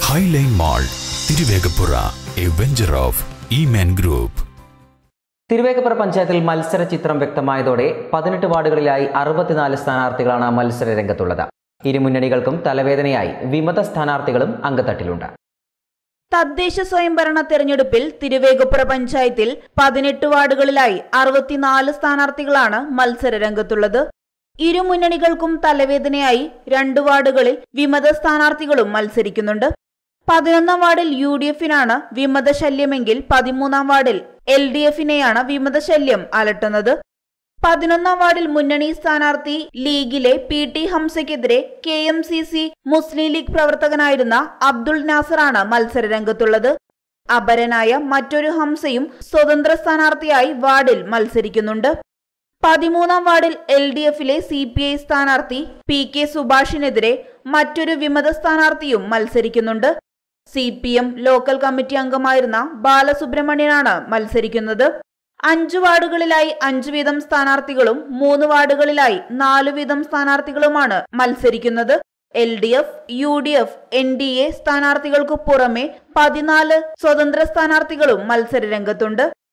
Highline Mall Thiruvegappura a venture of Iman group Thiruvegappura പഞ്ചായത്തിൽ മത്സര ചിത്രം വ്യക്തമായതോടെ പതിനെട്ട് വാർഡുകളിലായി അറുപത്തിനാല് സ്ഥാനാർത്ഥികളാണ് മത്സര രംഗത്തുള്ളത് ഇരു മുന്നണികൾക്കും തലവേദനയായി വിമത സ്ഥാനാർത്ഥികളും അങ്കത്തട്ടിലുണ്ട് തദ്ദേശ സ്വയംഭരണ തെരഞ്ഞെടുപ്പിൽ തിരുവേഗപ്പുറ പഞ്ചായത്തിൽ പതിനെട്ട് വാർഡുകളിലായി അറുപത്തിനാല് സ്ഥാനാർത്ഥികളാണ് മത്സര രംഗത്തുള്ളത് ഇരു മുന്നണികൾക്കും തലവേദനയായി രണ്ട് വാർഡുകളിൽ വിമത സ്ഥാനാർത്ഥികളും മത്സരിക്കുന്നുണ്ട് പതിനൊന്നാം വാർഡിൽ യു ഡി എഫിനാണ് വിമത ശല്യമെങ്കിൽ പതിമൂന്നാം വാർഡിൽ എൽ ഡി എഫിനെയാണ് വിമത ശല്യം അലട്ടുന്നത് പതിനൊന്നാം വാർഡിൽ മുന്നണി സ്ഥാനാർത്ഥി ലീഗിലെ പി ടി ഹംസയ്ക്കെതിരെ K M C C Muslim League പ്രവർത്തകനായിരുന്ന അബ്ദുൾ നാസറാണ് മത്സര രംഗത്തുള്ളത് അപരനായ മറ്റൊരു ഹംസയും സ്വതന്ത്ര സ്ഥാനാർത്ഥിയായി വാർഡിൽ മത്സരിക്കുന്നുണ്ട് പതിമൂന്നാം വാർഡിൽ എൽ ഡി എഫിലെ സി പി ഐ സ്ഥാനാർത്ഥി പി കെ സുഭാഷിനെതിരെ മറ്റൊരു വിമത സ്ഥാനാർത്ഥിയും മത്സരിക്കുന്നുണ്ട് C P M local committee അംഗമായിരുന്ന ബാലസുബ്രഹ്മണ്യനാണ് മത്സരിക്കുന്നത് അഞ്ചു വാർഡുകളിലായി അഞ്ചു വീതം സ്ഥാനാർത്ഥികളും മൂന്ന് വാർഡുകളിലായി നാലു വീതം സ്ഥാനാർത്ഥികളുമാണ് മത്സരിക്കുന്നത് L D F U D F N D A സ്ഥാനാർത്ഥികൾക്കു പുറമെ പതിനാല് സ്വതന്ത്ര സ്ഥാനാർത്ഥികളും മത്സര രംഗത്തുണ്ട്